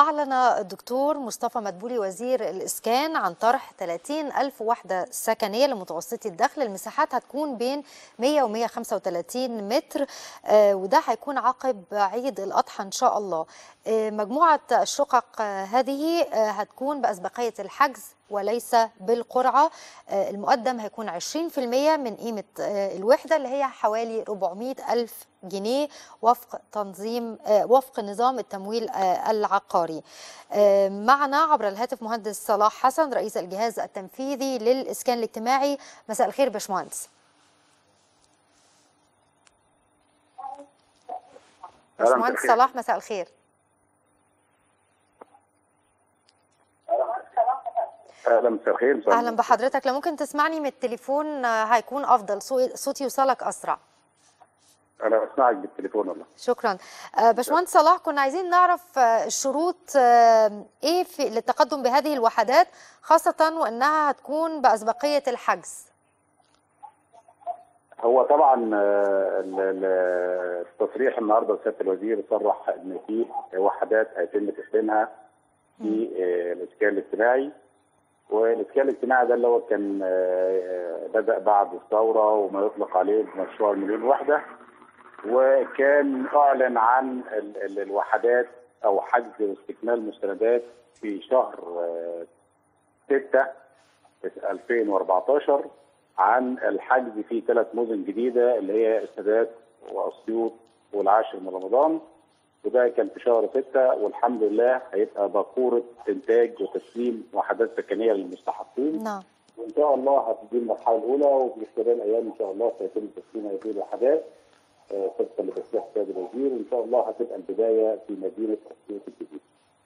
أعلن الدكتور مصطفى مدبولي وزير الإسكان عن طرح 30 ألف وحدة سكنية لمتوسطي الدخل المساحات هتكون بين 100 و 135 متر آه، وده هيكون عقب عيد الأضحى إن شاء الله آه، مجموعة الشقق آه، هذه آه، هتكون بأسبقية الحجز وليس بالقرعة آه، المقدم هيكون 20% من قيمة آه، الوحدة اللي هي حوالي 400 ألف جنيه وفق تنظيم آه، وفق نظام التمويل آه، العقاري آه، معنا عبر الهاتف مهندس صلاح حسن رئيس الجهاز التنفيذي للإسكان الاجتماعي مساء الخير باشمهندس باشمهندس صلاح مساء الخير اهلا مساء الخير مساء اهلا بحضرتك لو ممكن تسمعني من التليفون آه، هيكون افضل صو- صوتي يوصلك اسرع انا بسمعك بالتليفون والله شكرا آه، باشمهندس صلاح كنا عايزين نعرف آه، الشروط آه، ايه في للتقدم بهذه الوحدات خاصة وانها هتكون بأسبقية الحجز هو طبعا آه، ال- ال- التصريح النهارده سياده الوزير صرح ان في وحدات هيتم تسليمها في آه، الاسكان الاجتماعي والاسكان الاجتماعي ده اللي هو كان آه، بدا بعد الثوره وما يطلق عليه مشروع المليون وحده وكان اعلن عن ال- ال- الوحدات او حجز واستكمال المستندات في شهر 6 2014 عن الحجز في ثلاث مدن جديده اللي هي السادات واسيوط والعاشر من رمضان وده كان في شهر 6 والحمد لله هيبقى باكوره انتاج وتسليم وحدات سكنيه للمستحقين نعم وان شاء الله هتجي المرحله الاولى وفي خلال ايام ان شاء الله سيتم تسليم هذه الوحدات آه، طبقا لتصريح السيد الوزير وان شاء الله هتبقى البدايه في مدينه اسيوط الجديده.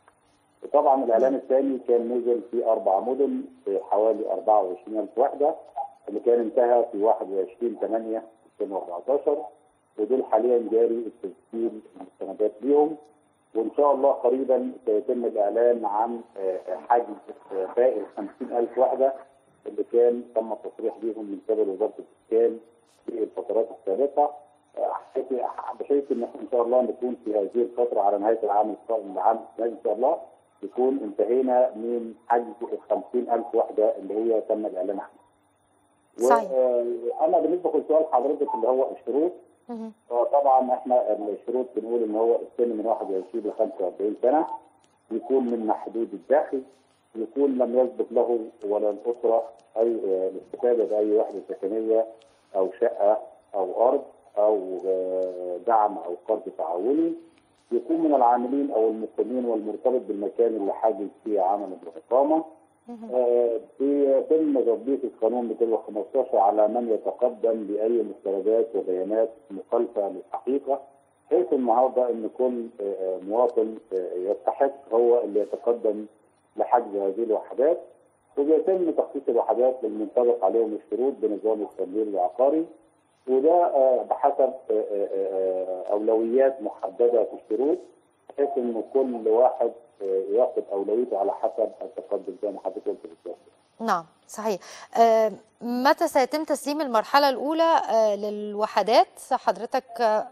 وطبعا الاعلان الثاني كان نزل في اربع مدن في حوالي 24000 وحده اللي كان انتهى في 21 8 2014 ودول حاليا جاري التسجيل المستندات ليهم وان شاء الله قريبا سيتم الاعلان عن آه، حجز آه، باقي ال 50000 وحده اللي كان تم التصريح بيهم من قبل وزاره الاسكان في الفترات السابقه آه، بحيث ان احنا ان شاء الله نكون في هذه الفتره على نهايه العام القادم العام الجاي ان شاء الله يكون انتهينا من حجز ال 50000 وحده اللي هي تم الاعلان عنها. صحيح. وانا بالنسبه لسؤال حضرتك اللي هو الشروط مهم. هو طبعا احنا الشروط بنقول ان هو السن من 21 ل 45 سنه يكون من حدود الدخل يكون لم يسبق له ولا الاسره اي آه، الاستفاده باي وحده سكنيه او شقه او ارض او آه، دعم او قرض تعاوني يكون من العاملين او المقيمين والمرتبط بالمكان اللي حاجز فيه عمل الاقامه مهم. آه، بيتم تطبيق القانون 215 على من يتقدم باي مستندات وبيانات مخالفه للحقيقه حيث النهارده ان كل آه، آه، مواطن آه، يستحق هو اللي يتقدم لحجز هذه الوحدات وبيتم تخصيص الوحدات للمنطبق عليهم الشروط بنظام التمويل العقاري وده آه، بحسب آه، آه، آه، اولويات محدده في الشروط بحيث ان كل واحد آه، ياخد اولويته على حسب التقدم زي ما حضرتك قلت بالظبط. نعم صحيح آه، متى سيتم تسليم المرحلة الأولى آه، للوحدات حضرتك آه،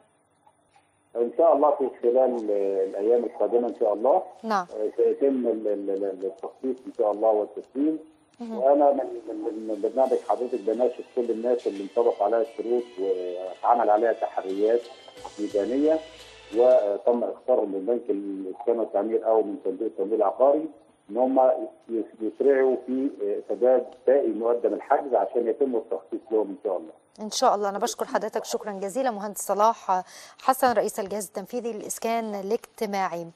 ان شاء الله في خلال آه، الايام القادمه ان شاء الله نعم آه، سيتم ال- ال- ال- التخصيص ان شاء الله والتسليم مهم. وانا من من من برنامج حضرتك بناشد كل الناس اللي انطبق عليها الشروط واتعمل عليها تحريات ميدانيه وتم اختارهم من بنك الاسكان والتعمير او من صندوق التمويل العقاري ان هم يسرعوا في سداد باقي مقدم الحجز عشان يتم التخصيص لهم ان شاء الله. إن شاء الله أنا بشكر حضرتك شكرا جزيلا مهندس صلاح حسن رئيس الجهاز التنفيذي للإسكان الاجتماعي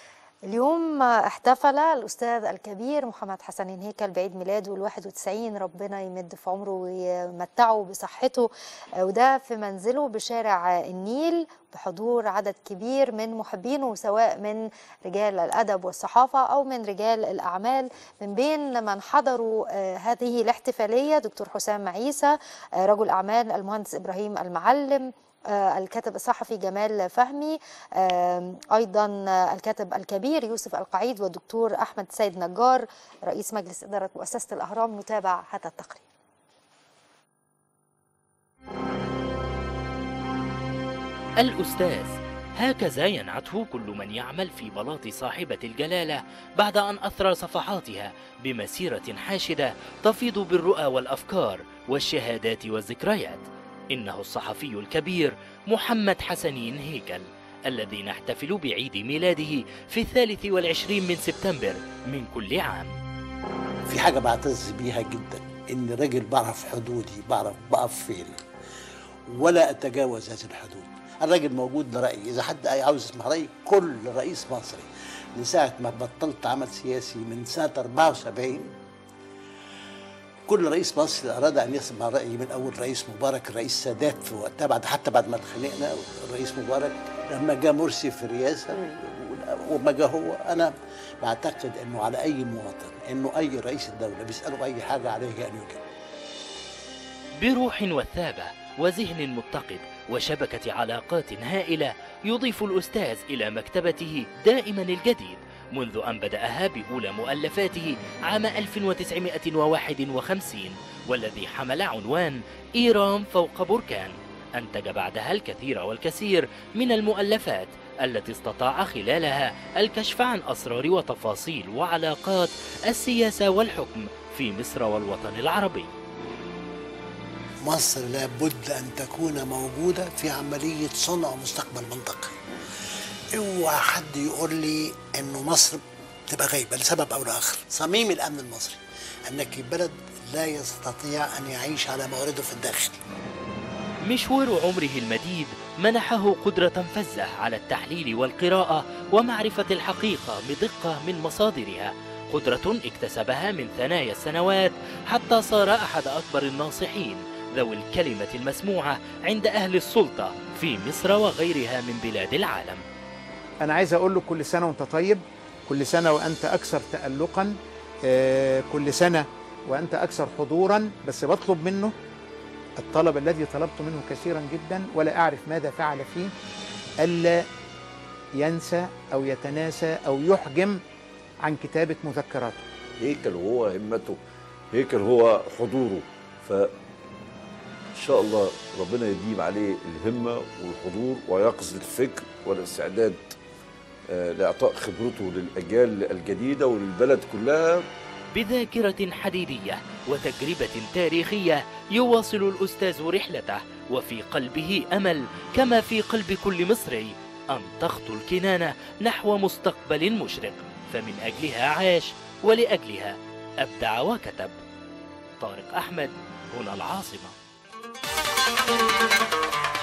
اليوم احتفل الأستاذ الكبير محمد حسن هيكل بعيد ميلاده الواحد وتسعين ربنا يمد في عمره ويمتعه بصحته وده في منزله بشارع النيل بحضور عدد كبير من محبينه سواء من رجال الأدب والصحافة أو من رجال الأعمال من بين من حضروا آه، هذه الاحتفالية دكتور حسام عيسى آه، رجل أعمال المهندس إبراهيم المعلم آه، الكاتب الصحفي جمال فهمي آم، أيضا آه، الكاتب الكبير يوسف القعيد والدكتور أحمد سيد نجار رئيس مجلس إدارة مؤسسة الأهرام نتابع هذا التقرير الأستاذ هكذا ينعته كل من يعمل في بلاط صاحبة الجلالة بعد أن أثرى صفحاتها بمسيرة حاشدة تفيض بالرؤى والأفكار والشهادات والذكريات إنه الصحفي الكبير محمد حسنين هيكل الذي نحتفل بعيد ميلاده في الثالث والعشرين من سبتمبر من كل عام في حاجة بعتز بيها جدا إن راجل بعرف حدودي بعرف بقف فين ولا أتجاوز هذه الحدود الراجل موجود لرأيي إذا حد عاوز يسمع رأيي كل رئيس مصري من ساعة ما بطلت عمل سياسي من سنة 74 كل رئيس مصري أراد أن يسمع رأيي من أول رئيس مبارك الرئيس سادات في وقتها بعد حتى بعد ما اتخانقنا الرئيس مبارك لما جاء مرسي في الرئاسة وما جاء هو أنا بعتقد إنه على أي مواطن إنه أي رئيس الدولة بيسأله أي حاجة عليه أن يجيب بروح وثابة وذهن متقد وشبكة علاقات هائلة يضيف الأستاذ إلى مكتبته دائما الجديد منذ أن بدأها بأولى مؤلفاته عام 1951 والذي حمل عنوان إيران فوق بركان أنتج بعدها الكثير والكثير من المؤلفات التي استطاع خلالها الكشف عن أسرار وتفاصيل وعلاقات السياسة والحكم في مصر والوطن العربي مصر لابد أن تكون موجودة في عملية صنع مستقبل منطقي اوعى حد يقول لي انه مصر تبقى غايبه لسبب او لاخر صميم الامن المصري انك بلد لا يستطيع ان يعيش على موارده في الداخل مشوار عمره المديد منحه قدرة فزة على التحليل والقراءة ومعرفة الحقيقة بدقة من مصادرها قدرة اكتسبها من ثنايا السنوات حتى صار أحد أكبر الناصحين ذوي الكلمة المسموعة عند أهل السلطة في مصر وغيرها من بلاد العالم انا عايز اقول له كل سنه وانت طيب كل سنه وانت اكثر تالقا آه، كل سنه وانت اكثر حضورا بس بطلب منه الطلب الذي طلبت منه كثيرا جدا ولا اعرف ماذا فعل فيه الا ينسى او يتناسى او يحجم عن كتابه مذكراته هيكل هو همته هيكل هو حضوره ف ان شاء الله ربنا يديم عليه الهمه والحضور ويقظ الفكر والاستعداد آه، لاعطاء خبرته للاجيال الجديده وللبلد كلها بذاكرة حديدية وتجربة تاريخية يواصل الأستاذ رحلته وفي قلبه أمل كما في قلب كل مصري أن تخطو الكنانة نحو مستقبل مشرق فمن أجلها عاش ولأجلها أبدع وكتب طارق أحمد هنا العاصمة